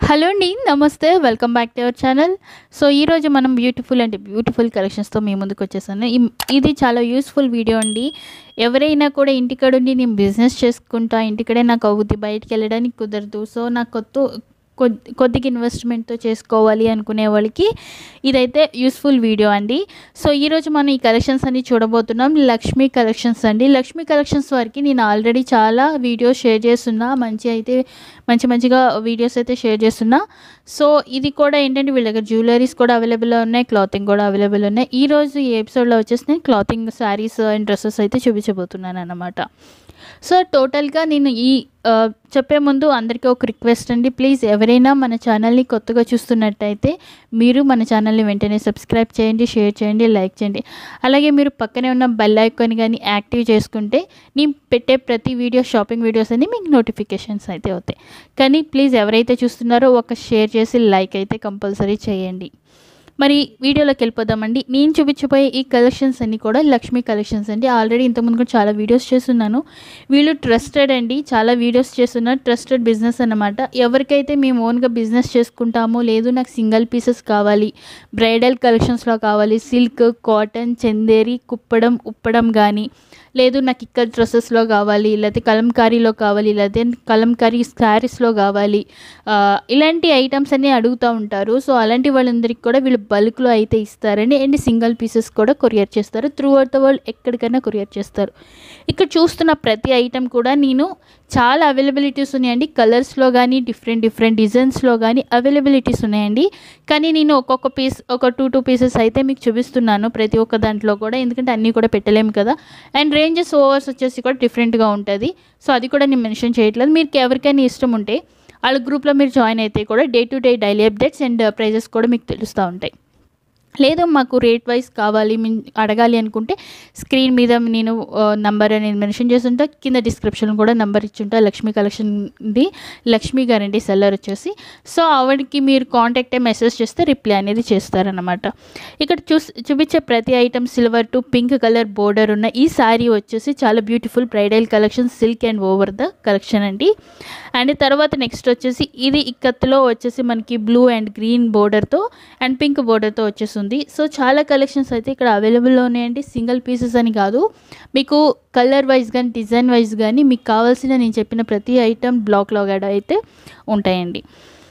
hello అండి నమస్తే welcome back to our channel so ఈరోజు మనం బ్యూటిఫుల్ అంటే బ్యూటిఫుల్ కలెక్షన్స్తో మీ ముందుకు వచ్చేసాను ఇమ్- ఇది చాలా యూస్ఫుల్ వీడియో అండి ఎవరైనా కూడా ఇంటికాడుండి నేను బిజినెస్ చేసుకుంటా ఇంటికడే నాకు అవుద్ది బయటికి వెళ్ళడానికి కుదరదు సో నాకు కొత్త కొద్ది కొద్దిగా ఇన్వెస్ట్మెంట్తో చేసుకోవాలి అనుకునే వాళ్ళకి ఇదైతే యూస్ఫుల్ వీడియో అండి సో ఈరోజు మనం ఈ కలెక్షన్స్ అన్ని చూడబోతున్నాం లక్ష్మీ కలెక్షన్స్ అండి లక్ష్మీ కలెక్షన్స్ వారికి నేను ఆల్రెడీ చాలా వీడియోస్ షేర్ చేస్తున్నా మంచి అయితే మంచి మంచిగా వీడియోస్ అయితే షేర్ చేస్తున్నా సో ఇది కూడా ఏంటంటే వీళ్ళ దగ్గర జ్యువెలరీస్ కూడా అవైలబుల్ ఉన్నాయి క్లాతింగ్ కూడా అవైలబుల్ ఉన్నాయి ఈ రోజు ఈ ఎపిసోడ్లో వచ్చేసి నేను క్లాతింగ్ శారీస్ అండ్ డ్రెస్సెస్ అయితే చూపించబోతున్నాను అన్నమాట సో టోటల్గా నేను ఈ ఆ, చెప్పే ముందు అందరికీ ఒక రిక్వెస్ట్ అండి ప్లీజ్ ఎవరైనా మన ఛానల్ని కొత్తగా చూస్తున్నట్టయితే మీరు మన ఛానల్ని వెంటనే సబ్స్క్రైబ్ చేయండి షేర్ చేయండి లైక్ చేయండి అలాగే మీరు పక్కనే ఉన్న బెల్ ఐకాన్ కానీ యాక్టివ్ చేసుకుంటే నేను పెట్టే ప్రతి వీడియో షాపింగ్ వీడియోస్ అన్ని మీకు నోటిఫికేషన్స్ అయితే అవుతాయి కానీ ప్లీజ్ ఎవరైతే చూస్తున్నారో ఒక షేర్ చేసి లైక్ అయితే కంపల్సరీ చేయండి మరి వీడియోలోకి వెళ్ళిపోదామండి నేను చూపించబోయే ఈ కలెక్షన్స్ అన్నీ కూడా లక్ష్మీ కలెక్షన్స్ అండి ఆల్రెడీ ఇంతకుముందు కూడా చాలా వీడియోస్ చేస్తున్నాను వీళ్ళు ట్రస్టెడ్ అండి చాలా వీడియోస్ చేస్తున్నారు ట్రస్టెడ్ బిజినెస్ అన్నమాట ఎవరికైతే మేము ఓన్గా బిజినెస్ చేసుకుంటామో లేదు నాకు సింగిల్ పీసెస్ కావాలి బ్రైడల్ కలెక్షన్స్లో కావాలి సిల్క్ కాటన్ చందేరి కుప్పడం ఉప్పడం కానీ లేదు నాకు ఇక్కడ డ్రెస్సెస్లో కావాలి లేకపోతే కలంకారీలో కావాలి లేకపోతే కలంకారీ శారీస్లో కావాలి ఆ, ఇలాంటి ఐటమ్స్ అన్నీ అడుగుతూ ఉంటారు సో అలాంటి వాళ్ళందరికీ కూడా వీళ్ళు బల్క్లో అయితే ఇస్తారండి అండ్ సింగిల్ పీసెస్ కూడా కొరియర్ చేస్తారు త్రూ అవుట్ ద వరల్డ్ ఎక్కడికైనా కొరియర్ చేస్తారు ఇక్కడ చూస్తున్న ప్రతి ఐటమ్ కూడా నేను చాలా అవైలబిలిటీస్ ఉన్నాయండి కలర్స్లో కానీ డిఫరెంట్ డిఫరెంట్ డిజైన్స్లో కానీ అవైలబిలిటీస్ ఉన్నాయండి కానీ నేను ఒక్కొక్క పీస్ ఒక టూ టూ పీసెస్ అయితే మీకు చూపిస్తున్నాను ప్రతి ఒక్క దాంట్లో కూడా ఎందుకంటే అన్నీ కూడా పెట్టలేము కదా అండ్ రేంజెస్ ఓవర్స్ వచ్చేసి కూడా డిఫరెంట్గా ఉంటుంది సో అది కూడా నేను మెన్షన్ చేయట్లేదు మీకు ఎవరికైనా ఇష్టం ఉంటే వాళ్ళ గ్రూప్లో మీరు జాయిన్ అయితే కూడా day to day daily updates and prizes కూడా మీకు తెలుస్తూ ఉంటాయి లేదు మాకు రేట్ వైజ్ కావాలి మీన్ అడగాలి అనుకుంటే స్క్రీన్ మీద నేను నంబర్ అనేది మెన్షన్ చేస్తుంటా కింద డిస్క్రిప్షన్ కూడా నంబర్ ఇచ్చుంటా లక్ష్మీ కలెక్షన్ది లక్ష్మీ గారండి సెల్లర్ వచ్చేసి సో ఆవిడకి మీరు కాంటాక్ట్ అయ్యి మెసేజ్ చేస్తే రిప్లై అనేది చేస్తారనమాట ఇక్కడ చూస్ చూపించే ప్రతి item silver to pink colour border ఉన్న ఈ శారీ వచ్చేసి చాలా beautiful bridal collection silk and over the collection అండి అండ్ తర్వాత నెక్స్ట్ వచ్చేసి ఇది ఇక్కత్తులో వచ్చేసి మనకి బ్లూ అండ్ గ్రీన్ బోర్డర్తో అండ్ పింక్ బోర్డర్తో వచ్చేసింది సో చాలా కలెక్షన్స్ అయితే ఇక్కడ అవైలబుల్లో ఉన్నాయండి సింగిల్ పీసెస్ అని కాదు మీకు కలర్ వైజ్ కానీ డిజైన్ వైజ్ కానీ మీకు కావాల్సిన నేను చెప్పిన ప్రతి ఐటమ్ బ్లాక్లో కూడా అయితే ఉంటాయండి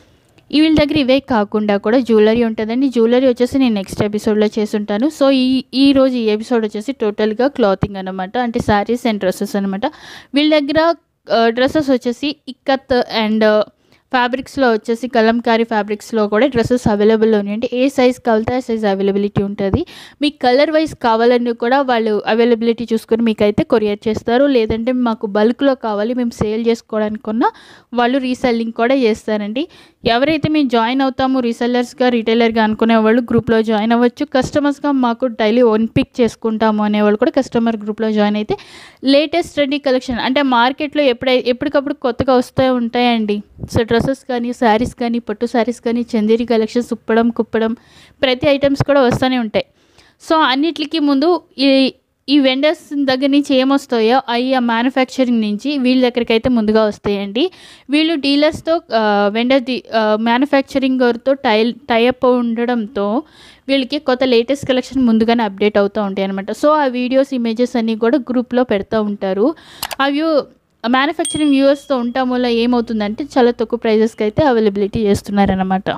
ఈ వీళ్ళ దగ్గర ఇవే కాకుండా కూడా జ్యువెలరీ ఉంటుందండి జ్యువెలరీ వచ్చేసి నేను నెక్స్ట్ ఎపిసోడ్లో చేసుంటాను సో ఈ ఈ రోజు ఈ ఎపిసోడ్ వచ్చేసి టోటల్గా క్లాతింగ్ అనమాట అంటే శారీస్ అండ్ డ్రెస్సెస్ అనమాట వీళ్ళ దగ్గర డ్రెస్సెస్ వచ్చేసి ఇక్కత్ అండ్ ఫ్యాబ్రిక్స్లో వచ్చేసి కలంకారీ ఫ్యాబ్రిక్స్లో కూడా డ్రెస్సెస్ అవైలబుల్ ఉన్నాయండి ఏ సైజ్ కావాలితే ఆ సైజ్ అవైలబిలిటీ ఉంటుంది మీకు కలర్ వైజ్ కావాలని కూడా వాళ్ళు అవైలబిలిటీ చూసుకొని మీకు అయితే కొరియర్ చేస్తారు లేదంటే మాకు బల్క్లో కావాలి మేము సేల్ చేసుకోవడానికి కొన్నా వాళ్ళు రీసెల్లింగ్ కూడా చేస్తారండి ఎవరైతే మేము జాయిన్ అవుతాము రీసెల్లర్స్గా రిటైలర్గా అనుకునే వాళ్ళు గ్రూప్లో జాయిన్ అవ్వచ్చు కస్టమర్స్గా మాకు డైలీ వన్ పిక్ చేసుకుంటాము అనేవాళ్ళు కూడా కస్టమర్ గ్రూప్లో జాయిన్ అయితే లేటెస్ట్ ట్రెండీ కలెక్షన్ అంటే మార్కెట్లో ఎప్పుడై ఎప్పటికప్పుడు కొత్తగా వస్తూ ఉంటాయండి సో డ్రెస్సెస్ కానీ శారీస్ కానీ పట్టు శారీస్ కానీ చందేరి కలెక్షన్స్ ఉప్పడం కుప్పడం ప్రతి ఐటమ్స్ కూడా వస్తూనే ఉంటాయి సో అన్నిటికీ ముందు ఈ ఈ వెండర్స్ దగ్గర నుంచి ఏమొస్తాయో అవి ఆ మ్యానుఫ్యాక్చరింగ్ నుంచి వీళ్ళ దగ్గరికి అయితే ముందుగా వస్తాయండి వీళ్ళు డీలర్స్తో వెండర్ డి మ్యానుఫ్యాక్చరింగ్తో టై టైఅప్ ఉండడంతో వీళ్ళకి కొత్త లేటెస్ట్ కలెక్షన్ ముందుగానే అప్డేట్ అవుతూ ఉంటాయి అనమాట సో ఆ వీడియోస్ ఇమేజెస్ అన్నీ కూడా గ్రూప్లో పెడతా ఉంటారు అవి మ్యానుఫ్యాక్చరింగ్ వ్యూవర్స్తో ఉండటం వల్ల ఏమవుతుందంటే చాలా తక్కువ ప్రైజెస్కి అయితే అవైలబిలిటీ చేస్తున్నారనమాట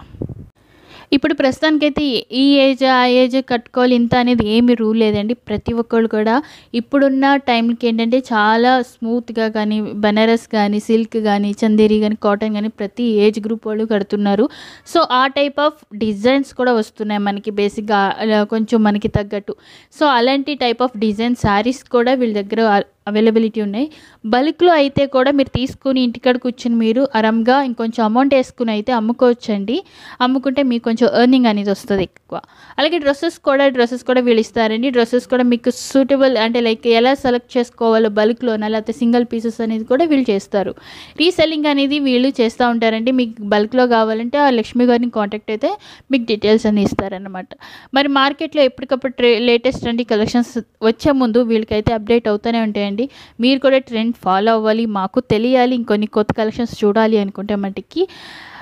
ఇప్పుడు ప్రస్తుతానికైతే ఈ ఏజ్ ఆ ఏజ్ కట్టుకోవాలి ఇంత అనేది ఏమి రూల్ లేదండి ప్రతి ఒక్కళ్ళు కూడా ఇప్పుడున్న టైంకి ఏంటంటే చాలా స్మూత్గా కానీ బనారస్ కానీ సిల్క్ కానీ చందేరి కానీ కాటన్ కానీ ప్రతి ఏజ్ గ్రూప్ వాళ్ళు కడుతున్నారు సో ఆ టైప్ ఆఫ్ డిజైన్స్ కూడా వస్తున్నాయి మనకి బేసిక్గా అలా కొంచెం మనకి తగ్గట్టు సో అలాంటి టైప్ ఆఫ్ డిజైన్ శారీస్ కూడా వీళ్ళ దగ్గర అవైలబిలిటీ ఉన్నాయి బల్క్లో అయితే కూడా మీరు తీసుకుని ఇంటికాడ కూర్చుని మీరు ఆరామ్గా ఇంకొంచెం అమౌంట్ వేసుకుని అయితే అమ్ముకోవచ్చండి అమ్ముకుంటే మీకు కొంచెం ఎర్నింగ్ అనేది వస్తుంది ఎక్కువ అలాగే డ్రెస్సెస్ కూడా డ్రెస్సెస్ కూడా వీళ్ళు ఇస్తారండి డ్రెస్సెస్ కూడా మీకు సూటబుల్ అంటే లైక్ ఎలా సెలెక్ట్ చేసుకోవాలో బల్క్లోనా లేకపోతే సింగిల్ పీసెస్ అనేది కూడా వీళ్ళు చేస్తారు రీసెల్లింగ్ అనేది వీళ్ళు చేస్తూ ఉంటారండి మీకు బల్క్లో కావాలంటే ఆ లక్ష్మి గారిని కాంటాక్ట్ అయితే మీకు డీటెయిల్స్ అన్ని ఇస్తారనమాట మరి మార్కెట్లో ఎప్పటికప్పుడు ట్రే లేటెస్ట్ అండి కలెక్షన్స్ వచ్చే ముందు వీళ్ళకైతే అప్డేట్ అవుతూనే ఉంటాయండి మీరు కూడా ట్రెండ్ ఫాలో అవ్వాలి మాకు తెలియాలి ఇంకొన్ని కొత్త కలెక్షన్స్ చూడాలి అనుకుంటే మటుకి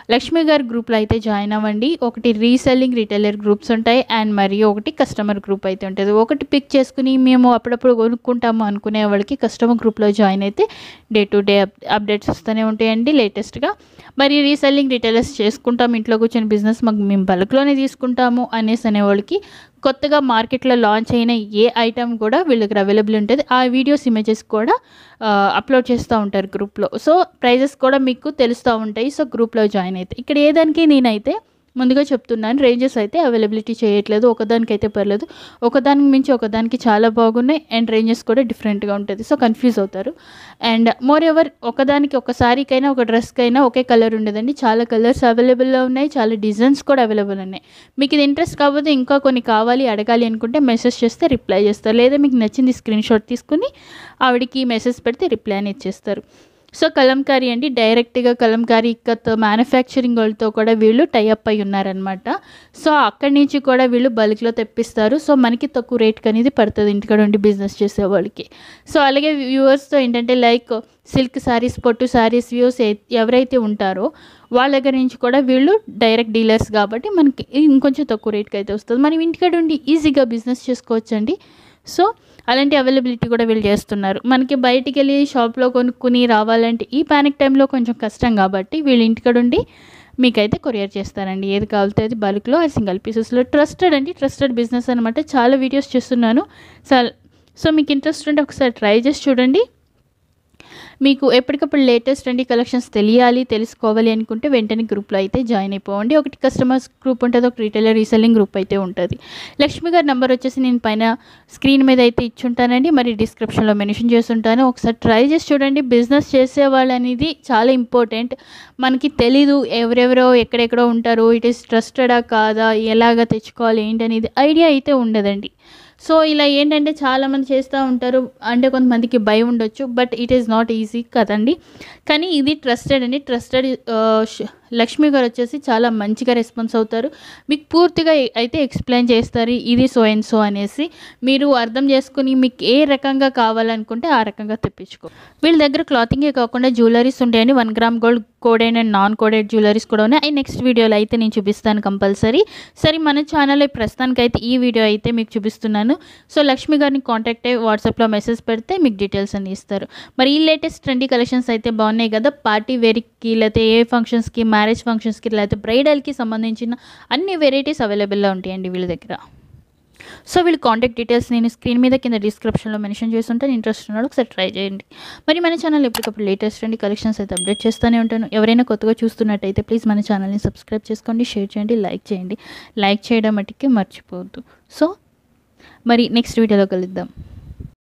లక్ష్మి గారి గ్రూప్లో అయితే జాయిన్ అవ్వండి ఒకటి రీసెల్లింగ్ రిటైలర్ గ్రూప్స్ ఉంటాయి అండ్ మరియు ఒకటి కస్టమర్ గ్రూప్ అయితే ఉంటుంది ఒకటి పిక్ చేసుకుని మేము అప్పుడప్పుడు కొనుక్కుంటాము అనుకునే వాళ్ళకి కస్టమర్ గ్రూప్లో జాయిన్ అయితే డే టు డే అప్డేట్స్ వస్తూనే ఉంటాయండి లేటెస్ట్గా మరి రీసెల్లింగ్ రిటైలర్స్ చేసుకుంటాం ఇంట్లో కూర్చొని బిజినెస్ మాకు మేము బల్క్లోనే తీసుకుంటాము అనేసి అనేవాళ్ళకి కొత్తగా మార్కెట్లో లాంచ్ అయిన ఏ ఐటమ్ కూడా వీళ్ళ దగ్గర అవైలబుల్ ఉంటుంది ఆ వీడియోస్ ఇమేజెస్ కూడా అప్లోడ్ చేస్తూ ఉంటారు గ్రూప్లో సో ప్రైజెస్ కూడా మీకు తెలుస్తూ ఉంటాయి సో గ్రూప్లో జాయిన్ అయితే ఇక్కడ ఏదానికి నేనైతే ముందుగా చెప్తున్నాను రేంజెస్ అయితే అవైలబిలిటీ చేయట్లేదు ఒకదానికి అయితే పర్లేదు ఒకదానికి మించి ఒకదానికి చాలా బాగున్నాయి అండ్ రేంజెస్ కూడా డిఫరెంట్గా ఉంటుంది సో కన్ఫ్యూజ్ అవుతారు అండ్ మోర్ ఎవర్ ఒకదానికి ఒక సారీకైనా ఒక డ్రెస్కైనా ఒకే కలర్ ఉండదండి చాలా కలర్స్ అవైలబుల్లో ఉన్నాయి చాలా డిజైన్స్ కూడా అవైలబుల్ ఉన్నాయి మీకు ఇది ఇంట్రెస్ట్ కాకపోతే ఇంకా కొన్ని కావాలి అడగాలి అనుకుంటే మెసేజ్ చేస్తే రిప్లై చేస్తారు లేదా మీకు నచ్చింది స్క్రీన్ షాట్ తీసుకుని ఆవిడకి మెసేజ్ పెడితే రిప్లై అని ఇచ్చేస్తారు సో కలంకారీ అండి డైరెక్ట్గా కలంకారీ ఇక్కత్ మ్యానుఫ్యాక్చరింగ్ వాళ్ళతో కూడా వీళ్ళు టైఅప్ అయి ఉన్నారనమాట సో అక్కడి నుంచి కూడా వీళ్ళు బల్క్లో తెప్పిస్తారు సో మనకి తక్కువ రేట్కి అనేది పడుతుంది ఇంటికాడ ఉండి బిజినెస్ చేసే వాళ్ళకి సో అలాగే వ్యూవర్స్తో ఏంటంటే లైక్ సిల్క్ శారీస్ పొట్టు శారీస్ వ్యూస్ ఎవరైతే ఉంటారో వాళ్ళ దగ్గర నుంచి కూడా వీళ్ళు డైరెక్ట్ డీలర్స్ కాబట్టి మనకి ఇంకొంచెం తక్కువ రేట్కి అయితే వస్తుంది మనం ఇంటికాడ ఉండి ఈజీగా బిజినెస్ చేసుకోవచ్చండి సో అలాంటి అవైలబిలిటీ కూడా వీళ్ళు చేస్తున్నారు మనకి బయటికి వెళ్ళి షాప్లో కొనుక్కుని రావాలంటే ఈ ప్యానిక్ టైంలో కొంచెం కష్టం కాబట్టి వీళ్ళు ఇంటికాడ ఉండి మీకైతే కొరియర్ చేస్తారండి ఏది కావాలితే అది బల్క్లో అది సింగిల్ పీసెస్లో ట్రస్టెడ్ అండి ట్రస్టెడ్ బిజినెస్ అనమాట చాలా వీడియోస్ చేస్తున్నాను సో సో మీకు ఇంట్రెస్ట్ ఉంటే ఒకసారి ట్రై చేసి చూడండి మీకు ఎప్పటికప్పుడు లేటెస్ట్ అండి కలెక్షన్స్ తెలియాలి తెలుసుకోవాలి అనుకుంటే వెంటనే గ్రూప్లో అయితే జాయిన్ అయిపోవండి ఒకటి కస్టమర్స్ గ్రూప్ ఉంటుంది ఒక రీటైలర్ రీసెల్లింగ్ గ్రూప్ అయితే ఉంటుంది లక్ష్మి గారి నెంబర్ వచ్చేసి నేను పైన స్క్రీన్ మీద అయితే ఇచ్చుంటానండి మరి డిస్క్రిప్షన్లో మెన్షన్ చేస్తుంటాను ఒకసారి ట్రై చేసి చూడండి బిజినెస్ చేసేవాళ్ళు అనేది చాలా ఇంపార్టెంట్ మనకి తెలీదు ఎవరెవరో ఎక్కడెక్కడో ఉంటారు ఇట్ ఈస్ ట్రస్టెడా కాదా ఎలాగ తెచ్చుకోవాలి ఏంటి అనేది ఐడియా అయితే ఉండదండి సో ఇలా ఏంటంటే చాలామంది చేస్తూ ఉంటారు అంటే కొంతమందికి భయం ఉండొచ్చు but it is not easy కదండి కానీ ఇది ట్రస్టెడ్ అండి ట్రస్టెడ్ లక్ష్మి గారు వచ్చేసి చాలా మంచిగా రెస్పాన్స్ అవుతారు మీకు పూర్తిగా అయితే ఎక్స్ప్లెయిన్ చేస్తారు ఇది సో అండ్ సో అనేసి మీరు అర్థం చేసుకుని మీకు ఏ రకంగా కావాలనుకుంటే ఆ రకంగా తెప్పించుకో వీళ్ళ దగ్గర క్లాతింగే కాకుండా జ్యువెలరీస్ ఉంటాయండి one gram gold coated and non coated jewelleries కూడా ఉన్నాయి అవి నెక్స్ట్ వీడియోలో అయితే నేను చూపిస్తాను కంపల్సరీ సరే మన ఛానల్లో ప్రస్తుతానికి అయితే ఈ వీడియో అయితే మీకు చూపిస్తున్నాను సో లక్ష్మి గారిని కాంటాక్ట్ అయ్యి వాట్సాప్లో మెసేజ్ పెడితే మీకు డీటెయిల్స్ అన్ని ఇస్తారు మరి ఈ లేటెస్ట్ ట్రెండీ కలెక్షన్స్ అయితే బాగున్నాయి కదా పార్టీ వేర్కి లేకపోతే ఏ ఫంక్షన్స్కి మ్యారేజ్ ఫంక్షన్స్కి లేకపోతే బ్రైడల్కి సంబంధించిన అన్ని వెరైటీస్ అవైలబుల్లో ఉంటాయండి వీళ్ళ దగ్గర సో వీళ్ళు కాంటాక్ట్ డీటెయిల్స్ నేను స్క్రీన్ మీద కింద డిస్క్రిప్షన్లో మెన్షన్ చేస్తుంటాను ఇంట్రెస్ట్ ఉన్నాడు ఒకసారి ట్రై చేయండి మరి మన ఛానల్ ఎప్పటికప్పుడు లేటెస్ట్ అండి కలెక్షన్స్ అయితే అప్డేట్ చేస్తూనే ఉంటాను ఎవరైనా కొత్తగా చూస్తున్నట్టయితే ప్లీజ్ మన ఛానల్ని సబ్స్క్రైబ్ చేసుకోండి షేర్ చేయండి లైక్ చేయండి లైక్ చేయడం మటుకే మర్చిపోవద్దు సో మరి నెక్స్ట్ వీడియోలో కలుద్దాం